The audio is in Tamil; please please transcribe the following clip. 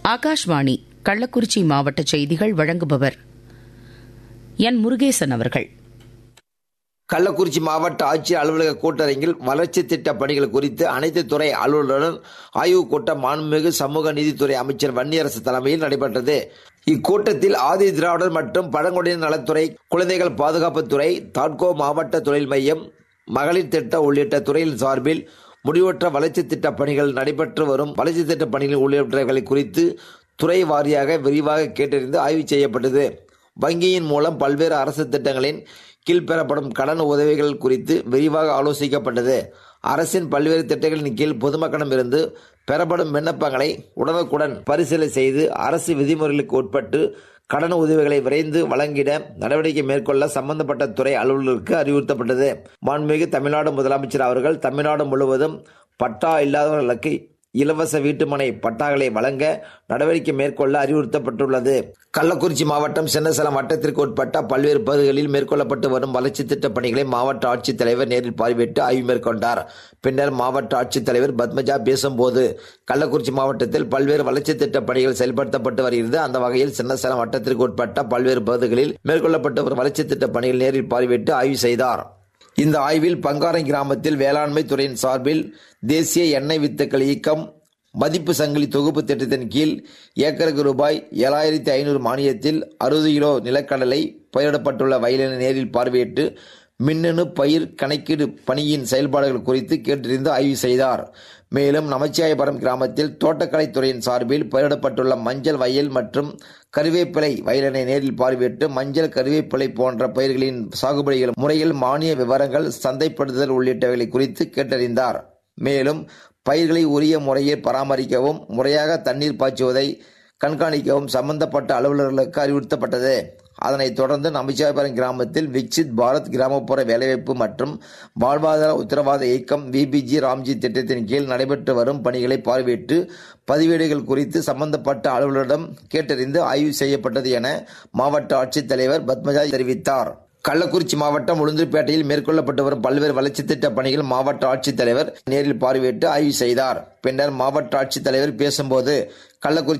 ஆகாஷ்வாணி கள்ளக்குறிச்சி மாவட்ட செய்திகள் வழங்குபவர் என் முருகேசன் அவர்கள் கள்ளக்குறிச்சி மாவட்ட ஆட்சியர் அலுவலக கூட்டரங்கில் வளர்ச்சி திட்ட பணிகள் குறித்து அனைத்து துறை அலுவலருடன் ஆய்வுக் கூட்டம் மாண்புமிகு சமூக நீதித்துறை அமைச்சர் வன்னியரசு தலைமையில் நடைபெற்றது இக்கூட்டத்தில் ஆதி திராவிடர் மற்றும் பழங்குடியினர் நலத்துறை குழந்தைகள் பாதுகாப்புத்துறை தாட்கோ மாவட்ட தொழில் மையம் மகளிர் திட்ட உள்ளிட்ட துறையின் சார்பில் முடிவற்ற வளர்ச்சி திட்ட பணிகள் நடைபெற்று வரும் வளர்ச்சி திட்ட பணிகள் உள்ளிட்டவைகளை குறித்து துறை வாரியாக விரிவாக கேட்டறிந்து ஆய்வு செய்யப்பட்டது வங்கியின் மூலம் பல்வேறு அரசு திட்டங்களின் கீழ் பெறப்படும் கடன் உதவிகள் குறித்து விரிவாக ஆலோசிக்கப்பட்டது அரசின் பல்வேறு திட்டங்களின் கீழ் பொதுமக்களிடம் இருந்து பெறப்படும் விண்ணப்பங்களை உடனுக்குடன் பரிசீலனை செய்து அரசு விதிமுறைகளுக்கு உட்பட்டு கடன் உதவிகளை விரைந்து வழங்கிட நடவடிக்கை மேற்கொள்ள சம்பந்தப்பட்ட துறை அலுவலர்களுக்கு அறிவுறுத்தப்பட்டது மாண்புமிகு தமிழ்நாடு முதலமைச்சர் அவர்கள் தமிழ்நாடு முழுவதும் பட்டா இல்லாதவர்களுக்கு இலவச வீட்டுமனை பட்டாக்களை வழங்க நடவடிக்கை மேற்கொள்ள அறிவுறுத்தப்பட்டுள்ளது கள்ளக்குறிச்சி மாவட்டம் சின்னசலம் வட்டத்திற்கு உட்பட்ட பல்வேறு பகுதிகளில் மேற்கொள்ளப்பட்டு வரும் வளர்ச்சி திட்ட பணிகளை மாவட்ட ஆட்சித்தலைவர் நேரில் பார்வையிட்டு ஆய்வு மேற்கொண்டார் பின்னர் மாவட்ட ஆட்சித்தலைவர் பத்மஜா பேசும்போது கள்ளக்குறிச்சி மாவட்டத்தில் பல்வேறு வளர்ச்சி திட்ட பணிகள் செயல்படுத்தப்பட்டு வருகிறது அந்த வகையில் சின்னசலம் வட்டத்திற்கு உட்பட்ட பல்வேறு பகுதிகளில் மேற்கொள்ளப்பட்டு வரும் வளர்ச்சி திட்ட பணிகள் நேரில் பார்வையிட்டு ஆய்வு செய்தார் இந்த ஆய்வில் பங்காரை கிராமத்தில் வேளாண்மை துறையின் சார்பில் தேசிய எண்ணெய் வித்துக்கள் இயக்கம் மதிப்பு சங்கிலி தொகுப்பு திட்டத்தின் கீழ் ஏக்கருக்கு ரூபாய் ஏழாயிரத்தி ஐநூறு மானியத்தில் அறுபது கிலோ நிலக்கடலை பயிரிடப்பட்டுள்ள வயலினை நேரில் பார்வையிட்டு மின்னணு பயிர் கணக்கீடு பணியின் செயல்பாடுகள் குறித்து கேட்டறிந்து ஆய்வு செய்தார் மேலும் நமச்சியாயபுரம் கிராமத்தில் தோட்டக்கலைத்துறையின் சார்பில் பயிரிடப்பட்டுள்ள மஞ்சள் வயல் மற்றும் கருவேப்பிலை வயலினை நேரில் பார்வையிட்டு மஞ்சள் கருவேப்பிலை போன்ற பயிர்களின் சாகுபடிகள் முறையில் மானிய விவரங்கள் சந்தைப்படுத்துதல் உள்ளிட்டவைகளை குறித்து கேட்டறிந்தார் மேலும் பயிர்களை உரிய முறையில் பராமரிக்கவும் முறையாக தண்ணீர் பாய்ச்சுவதை கண்காணிக்கவும் சம்பந்தப்பட்ட அலுவலர்களுக்கு அறிவுறுத்தப்பட்டது அதனைத் தொடர்ந்து நம்பிச்சாயபுரம் கிராமத்தில் விக்சித் பாரத் கிராமப்புற வேலைவாய்ப்பு மற்றும் வாழ்வாதார உத்தரவாத இயக்கம் விபிஜி ராம்ஜி திட்டத்தின் கீழ் நடைபெற்று வரும் பணிகளை பார்வையிட்டு பதிவேடுகள் குறித்து சம்பந்தப்பட்ட அலுவலரிடம் கேட்டறிந்து ஆய்வு செய்யப்பட்டது என மாவட்ட ஆட்சித்தலைவர் பத்மஜா தெரிவித்தார் கள்ளக்குறிச்சி மாவட்டம் உளுந்தூர்பேட்டையில் மேற்கொள்ளப்பட்டு வரும் பல்வேறு வளர்ச்சி திட்ட பணிகள் மாவட்ட ஆட்சித்தலைவர் நேரில் பார்வையிட்டு ஆய்வு செய்தார் பின்னர் மாவட்ட ஆட்சித்தலைவர் பேசும்போது கள்ளக்குறிச்சி